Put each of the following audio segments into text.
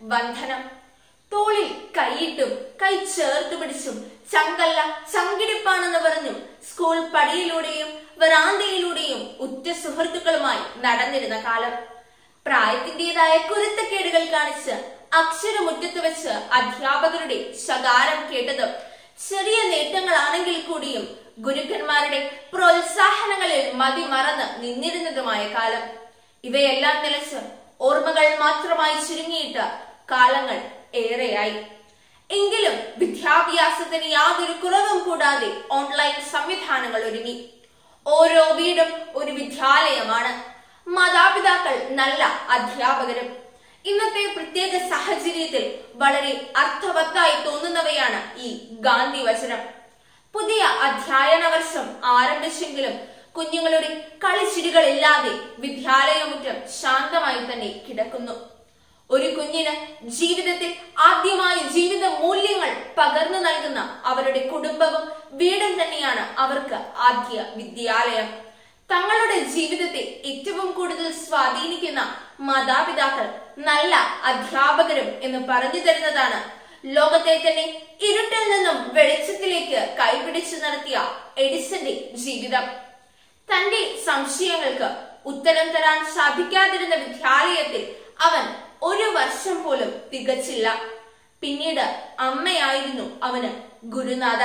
വന്ദനം തോളിൽ കൈയിട്ടും കൈ ചേർത്ത് പിടിച്ചും ചങ്കല്ല ചങ്കിടിപ്പാണെന്ന് പറഞ്ഞും സ്കൂൾ പടിയിലൂടെയും വരാന്തയിലൂടെയും ഉറ്റ സുഹൃത്തുക്കളുമായി നടന്നിരുന്ന കാലം പ്രായത്തിന്റേതായ കുരുത്തക്കേടുകൾ കാണിച്ച് അക്ഷരമുറ്റത്ത് വെച്ച് അധ്യാപകരുടെ ശകാരം കേട്ടതും ചെറിയ നേട്ടങ്ങളാണെങ്കിൽ കൂടിയും ഗുരുക്കന്മാരുടെ പ്രോത്സാഹനങ്ങളിൽ മതിമറന്ന് നിന്നിരുന്നതുമായ കാലം ഇവയെല്ലാം നിലച്ച് ഓർമ്മകൾ മാത്രമായി ചുരുങ്ങിയിട്ട് കാലങ്ങൾ ഏറെയായി എങ്കിലും വിദ്യാഭ്യാസത്തിന് യാതൊരു കുറവും കൂടാതെ ഓൺലൈൻ സംവിധാനങ്ങൾ ഒരുങ്ങി ഓരോ വീടും ഒരു വിദ്യാലയമാണ് മാതാപിതാക്കൾ നല്ല അധ്യാപകരും ഇന്നത്തെ പ്രത്യേക സാഹചര്യത്തിൽ വളരെ അർത്ഥവത്തായി തോന്നുന്നവയാണ് ഈ ഗാന്ധി വചനം പുതിയ അധ്യയന വർഷം ആരംഭിച്ചെങ്കിലും കുഞ്ഞുങ്ങളുടെ കളിച്ചിരികളില്ലാതെ വിദ്യാലയമുറ്റം ശാന്തമായി തന്നെ കിടക്കുന്നു ഒരു കുഞ്ഞിന് ജീവിതത്തിൽ ആദ്യമായി ജീവിത മൂല്യങ്ങൾ പകർന്നു നൽകുന്ന അവരുടെ കുടുംബവും വീടും തന്നെയാണ് അവർക്ക് ആദ്യ വിദ്യാലയം തങ്ങളുടെ ജീവിതത്തെ ഏറ്റവും കൂടുതൽ സ്വാധീനിക്കുന്ന മാതാപിതാക്കൾ നല്ല അധ്യാപകരും എന്ന് പറഞ്ഞു തരുന്നതാണ് ലോകത്തെ തന്നെ ഇരുട്ടിൽ നിന്നും വെളിച്ചത്തിലേക്ക് കൈപിടിച്ചു നടത്തിയ എഡിസന്റെ ജീവിതം തന്റെ സംശയങ്ങൾക്ക് ഉത്തരം തരാൻ സാധിക്കാതിരുന്ന വിദ്യാലയത്തിൽ അവൻ ഒരു വർഷം പോലും തികച്ചില്ല പിന്നീട് അമ്മയായിരുന്നു അവന് ഗുരുനാഥ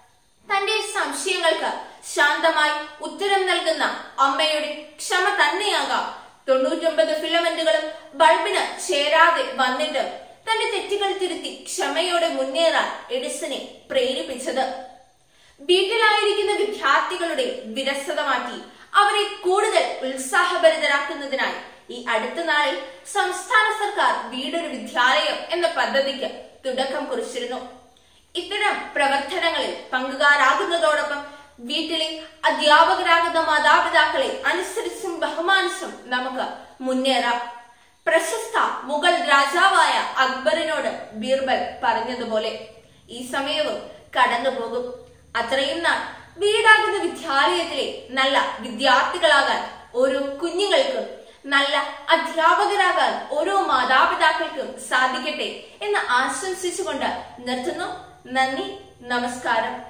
തന്റെ സംശയങ്ങൾക്ക് ശാന്തമായി ഉത്തരം നൽകുന്ന അമ്മയുടെ ക്ഷമ തന്നെയാകാം തൊണ്ണൂറ്റൊമ്പത് ഫിലമെന്റുകളും ബൾബിന് ചേരാതെ വന്നിട്ടും തന്റെ തെറ്റുകൾ തിരുത്തി ക്ഷമയോടെ മുന്നേറാൻ എഡിസനെ പ്രേരിപ്പിച്ചത് വീട്ടിലായിരിക്കുന്ന വിദ്യാർത്ഥികളുടെ വിരസത മാറ്റി അവരെ കൂടുതൽ ഉത്സാഹഭരിതരാക്കുന്നതിനായി ഈ അടുത്ത നാളിൽ സംസ്ഥാന സർക്കാർ വീടൊരു വിദ്യാലയം എന്ന പദ്ധതിക്ക് തുടക്കം കുറിച്ചിരുന്നു ഇത്തരം പ്രവർത്തനങ്ങളിൽ പങ്കുകാരാകുന്നതോടൊപ്പം വീട്ടിലെ അധ്യാപകരാകുന്ന മാതാപിതാക്കളെ അനുസരിച്ചും ബഹുമാനിച്ചും നമുക്ക് മുന്നേറാം പ്രശസ്ത മുഗൾ രാജാവായ അക്ബറിനോട് ബീർബൽ പറഞ്ഞതുപോലെ ഈ സമയവും കടന്നു പോകും അത്രയും നാൾ വീടാകുന്ന വിദ്യാലയത്തിലെ നല്ല വിദ്യാർത്ഥികളാകാൻ ഓരോ കുഞ്ഞുങ്ങൾക്കും നല്ല അധ്യാപകരാകാൻ ഓരോ മാതാപിതാക്കൾക്കും സാധിക്കട്ടെ എന്ന് ആശംസിച്ചുകൊണ്ട് നിർത്തുന്നു നന്ദി നമസ്കാരം